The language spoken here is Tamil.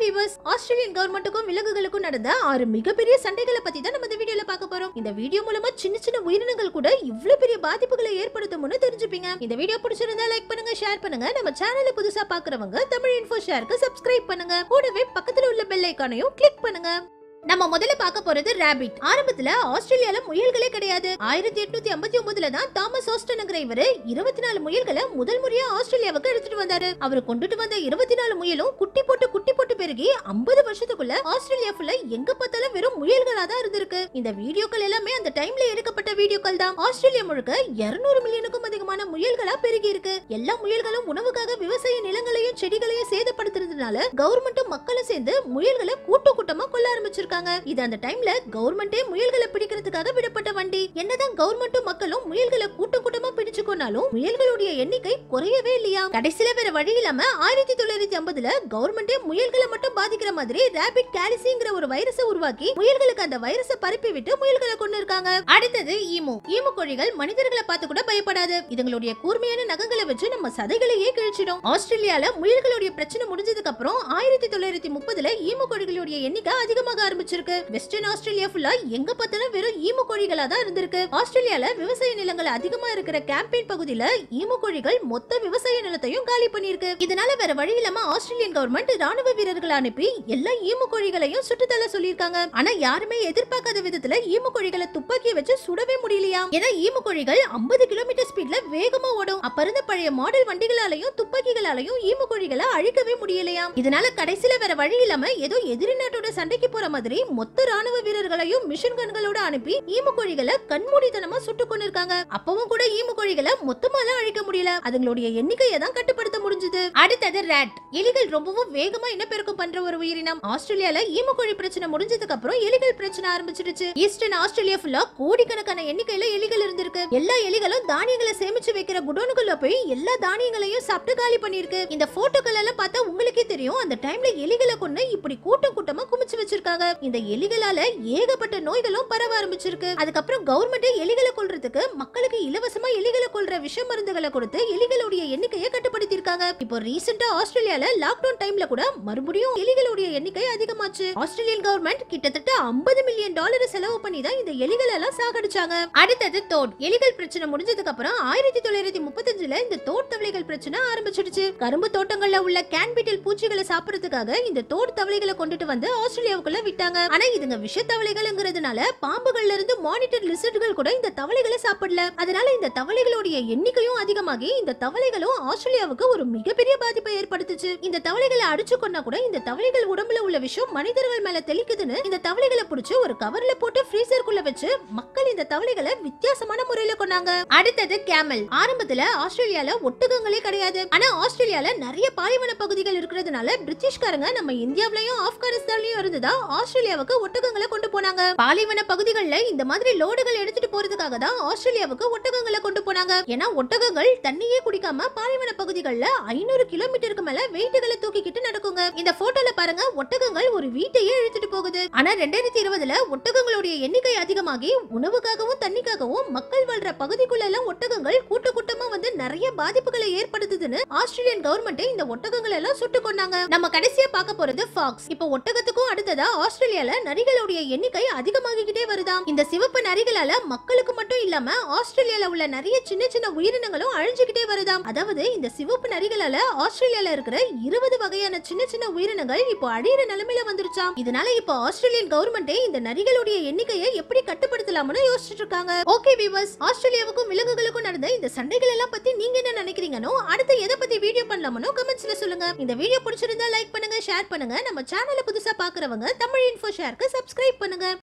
வியூவர்ஸ் ஆஸ்திரேலியன் கவர்மெண்ட்டுக்கும் விலங்குகளுக்கும் நடந்த ஆறு மிகப்பெரிய சண்டைகளை பத்தி தான் நம்ம இந்த வீடியோல பார்க்க போறோம் இந்த வீடியோ மூலமா சின்ன சின்ன உயிரினங்கள் கூட இவ்வளவு பெரிய பாதிப்புகளை ஏற்படுத்தும்னு தெரிஞ்சுப்பீங்க இந்த வீடியோ பிடிச்சிருந்தா லைக் பண்ணுங்க ஷேர் பண்ணுங்க நம்ம சேனலை புதுசா பாக்குறவங்க தமிழ் இன்ஃபோ ஷேருக்கு சப்ஸ்கிரைப் பண்ணுங்க கூடவே பக்கத்துல உள்ள பெல் ஐக்கானையும் கிளிக் பண்ணுங்க நம்ம முதல்ல பார்க்க போறது ராபிட் ஆரம்பத்துல ஆஸ்திரேலியால முயல்களே கிடையாது ஆயிரத்தி எட்நூத்தி ஐம்பத்தி ஒன்பதுல தான் தாமஸ் ஓஸ்டன்ங்கிற இவரு இருபத்தி நாலு முயல்களை முதல் முறையா ஆஸ்திரேலியாவுக்கு எடுத்துட்டு வந்தாரு அவர் கொண்டுட்டு வந்த இருபத்தி நாலு முயலும் குட்டி போட்டு குட்டி போட்டு பெருகி ஐம்பது வருஷத்துக்குள்ள ஆஸ்திரேலியா ஃபுல்லா எங்க பார்த்தாலும் வெறும் முயல்களா தான் இருந்திருக்கு இந்த வீடியோக்கள் எல்லாமே அந்த டைம்ல எடுக்கப்பட்ட வீடியோக்கள் தான் ஆஸ்திரேலியா முழுக்க 200 மில்லியனுக்கும் அதிகமான முயல்களா பெருகி இருக்கு எல்லா முயல்களும் உணவுக்காக விவசாய நிலங்களையும் செடிகளையும் சேதப்படுத்துறதுனால கவர்மெண்ட்டும் மக்களும் சேர்ந்து முயல்களை கூட்டம் கூட்டமா கொல்ல ஆரம்பிச்சிருக்காங்க இது அந்த டைம்ல கவர்மெண்டே முயல்களை பிடிக்கிறதுக்காக விடப்பட்ட வண்டி என்னதான் கவர்மெண்ட்டும் மக்களும் முயல்களை கூட்டம் கூட்டமா பிடிச்சு கொண்டாலும் முயல்களுடைய எண்ணிக்கை குறையவே இல்லையா கடைசியில வேற வழி இல்லாம ஆயிரத்தி தொள்ளாயிரத்தி ஐம்பதுல கவர்மெண்டே முயல்களை மட்டும் பாதிக்கிற மாதிரி ரேபிட் கேலிசிங்கிற ஒரு வைரஸை உருவாக்கி முயல்களுக்கு அந்த வைரஸை பரப்பி விட்டு முயல்களை கொண்டு இருக்காங்க அடுத்தது ஈமு ஈமு கோழிகள் மனிதர்களை பார்த்து கூட பயப்படாது இதுங்களுடைய கூர்மையான நகங்களை வச்சு நம்ம சதைகளையே கிழிச்சிடும் ஆஸ்திரேலியால முயல்களுடைய பிரச்சனை முடிஞ்சதுக்கு அப்புறம் ஆயிரத்தி தொள்ளாயிரத்தி முப்பதுல ஈமு கோழிகளுடைய எண்ணிக்கை அதிகமாக ஆரம்பிச்சிருக்கு வெஸ்டர்ன் ஆஸ்திரேலியா ஃபுல்லா எங்க பார்த்தாலும் வெறும் ஈமு கோழிகளா தான் இருந்திருக்கு ஆஸ்திரேலியால விவசாய நிலங்கள் அதிகமா இருக்கிற கேம்பெயின் பகுதியில ஈமு கோழிகள் மொத்த விவசாய நிலத்தையும் காலி பண்ணிருக்கு இதனால வேற வழி இல்லாம ஆஸ்திரேலியன் கவர்மெண்ட் ராணுவ வீரர்களை அனுப்பி எல்லா ஈமு கோழிகளையும் சுட்டுத்தள்ள சொல்லியிருக்காங்க ஆனா யாருமே எதிர்பார்க்காத விதத்துல ஈமு கோழிகளை துப்பாக்கி வச்சு சுடவே முடியலையா ஏன்னா ஈமு கோழிகள் 50 கிலோமீட்டர் ஸ்பீட்ல வேகமா ஓடும் அப்ப இருந்த பழைய மாடல் வண்டிகளாலையும் துப்பாக்கிகளாலையும் ஈமு கோழிகளை அழிக்கவே முடியலையா இதனால கடைசியில வேற வழி இல்லாம ஏதோ எதிரி நாட்டோட சண்டைக்கு போற மாதிரி மொத்த ராணுவ வீரர்களையும் மிஷின் கன்களோட அனுப்பி ஈமு கோழிகளை கண்மூடித்தனமா சுட்டு கொண்டிருக்காங்க அப்பவும் கூட ஈமு கோழிகளை மொத்தமா எல்லாம் அழிக்க முடியல அதுங்களுடைய எண்ணிக்கையை தான் கட்டுப்படுத்த முடிஞ்சது அடுத்தது ரேட் எலிகள் ரொம்பவும் வேகமா இனப்பெருக்கம் பண்ற ஒரு உயிரினம் ஆஸ்திரேலியால ஈமு கோழி பிரச்சனை முடிஞ்சதுக்கு அப்புறம் எலிகள் பிரச்சனை ஆரம்பிச்சிடுச்சு ஈஸ்டர்ன் ஆஸ்திரேலியா ஃபுல்லா கோடிக்கணக்கான எண்ணிக்கையில எலிகள் இருந்திருக்கு எல்லா எலிகளும் தானியங்களை சேமிச்சு வைக்கிற குடோனுக்குள்ள போய் எல்லா தானியங்களையும் சாப்பிட்டு காலி பண்ணிருக்கு இந்த போட்டோக்கள் எல்லாம் பார்த்தா உங்களுக்கே தெரியும் அந்த டைம்ல எலிகளை கொண்டு இப்படி கூட்டம் கூட்டமா குமிச்சு வச்சிருக்காங்க இந்த எலிகளால ஏகப்பட்ட நோய்களும் பரவ ஆரம்பிச்சிருக்கு அதுக்கப்புறம் கவர்மெண்ட் எலிகளை கொல்றதுக்கு மக்களுக்கு இலவசமா எலிகளை கொல்ற விஷ மருந்துகளை கொடுத்து எலிகளுடைய எண்ணிக்கையை கட்டுப்படுத்தி இருக்காங்க இப்போ ரீசெண்டா ஆஸ்திரேலியால லாக்டவுன் டைம்ல கூட மறுபடியும் எலிகளுடைய எண்ணிக்கை அதிகமாச்சு ஆஸ்திரேலியன் கவர்மெண்ட் கிட்டத்தட்ட 50 மில்லியன் டாலர் செலவு பண்ணி தான் இந்த எலிகள் எல்லாம் சாகடிச்சாங்க அடுத்தது தோட் எலிகள் பிரச்சனை முடிஞ்சதுக்கு அப்புறம் ஆயிரத்தி தொள்ளாயிரத்தி முப்பத்தஞ்சுல இந்த தோட் தவளைகள் பிரச்சனை ஆரம்பிச்சிடுச்சு கரும்பு தோட்டங்கள்ல உள்ள கேன்பீட்டில் பூச்சிகளை சாப்பிடுறதுக்காக இந்த தோட் தவளைகளை கொண்டுட்டு வந்து ஆஸ்திரேலியாவுக்குள்ள விட்டாங்க ஆனா இதுங்க விஷ தவளைகள்ங்கிறதுனால பாம்புகள்ல இருந்து மானிட்டர் லிசர்ட்கள் கூட இந்த தவளைகளை சாப்பிடல அதனால இந்த தவளைகளுடைய எண்ணிக்கையும் அதிகமாகி இந்த தவளைகளும் ஆஸ்திரேலியாவுக்கு ஒரு மிகப்பெரிய பாதிப்பை ஏற்படுத்துச்சு இந்த தவளைகளை அடிச்சு கொண்டா கூட இந்த தவளைகள் உடம்புல உள்ள விஷம் மனிதர்கள் மேல தெளிக்குதுன்னு இந்த தவளைகளை புடிச்சு ஒரு கவர்ல போட்டு ஃப்ரீசருக்குள்ள வச்சு மக்கள் இந்த தவளைகளை வித்தியாசமான முறையில கொண்டாங்க அடுத்தது கேமல் ஆரம்பத்துல ஆஸ்திரேலியால ஒட்டகங்களே கிடையாது ஆனா ஆஸ்திரேலியால நிறைய பாலைவன பகுதிகள் இருக்கிறதுனால பிரிட்டிஷ்காரங்க நம்ம இந்தியாவிலயும் ஆப்கானிஸ்தான்லயும் இருந்துதான் ஆஸ்திரேலியாவுக்கு ஒட்டகங்களை கொண்டு போனாங்க பாலைவன பகுதிகள்ல இந்த மாதிரி லோடுகள் எடுத்துட்டு போறதுக்காக தான் ஆஸ்திரேலியாவுக்கு ஒட்டகங்களை கொண்டு போனாங்க ஏன்னா ஒட்டகங்கள் தண்ணியே குடிக்காம பாலைவன பகுதிகள்ல ஐநூறு கிலோமீட்டருக்கு மேல வெயிட்டுகளை தூக்கிக்கிட்டு நடக்குங்க இந்த போட்டோல பாருங்க ஒட்டகங்கள் ஒரு வீட்டையே இழுத்துட்டு போகுது ஆனா ரெண்டாயிரத்தி இருபதுல ஒட்டகங்களுடைய எண்ணிக்கை அதிகமாகி உணவுக்காகவும் தண்ணிக்காகவும் மக்கள் வாழ்ற பகுதிக்குள்ள எல்லாம் ஒட்டகங்கள் கூட்ட கூட்டமா வந்து நிறைய பாதிப்புகளை ஏற்படுத்துதுன்னு ஆஸ்திரேலியன் கவர்மெண்ட் இந்த ஒட்டகங்கள் எல்லாம் சுட்டு கொண்டாங்க நம்ம கடைசியா பார்க்க போறது ஃபாக்ஸ் இப்போ ஒட்டகத்துக்கும் அடுத்ததா ஆஸ்திரேலியால நரிகளுடைய எண்ணிக்கை அதிகமாகிக்கிட்டே வருதாம் இந்த சிவப்பு நரிகளால மக்களுக்கு மட்டும் இல்லாம ஆஸ்திரேலியால உள்ள நிறைய சின்ன சின்ன உயிரினங்களும் அழிஞ்சுக்கிட்டே வருதாம் அதாவது இந்த சிவப்பு நரிகளால ஆஸ்திரேலியால இருக்கிற இருபது வகையான சின்ன சின்ன உயிரினங்கள் இப்போ அழியிற நிலைமையில வந்துருச்சாம் இதனால இப்போ ஆஸ்திரேலியன் கவர்மெண்டே இந்த நரிகளுடைய எண்ணிக்கையை எப்படி கட்டுப்படுத்தலாம்னு யோசிச்சுட்டு இருக்காங்க ஓகே விவர்ஸ் ஆஸ்திரேலியாவுக்கும் விலங்குகளுக்கும் நடந்த இந்த சண்டைகள் எல்லாம் பத்தி நீங்க என்ன நினைக்கிறீங்கனோ அடுத்து எதை பத்தி வீடியோ பண்ணலாமனோ கமெண்ட்ஸ்ல சொல்லுங்க இந்த வீடியோ பிடிச்சிருந்தா லைக் பண்ணுங்க ஷேர் பண்ணுங்க நம்ம சேனலை புதுசா பாக்குறவங்க தமிழ் இன்ஃபோ ஷேருக்கு சப்ஸ்கிரைப் பண்ணுங்க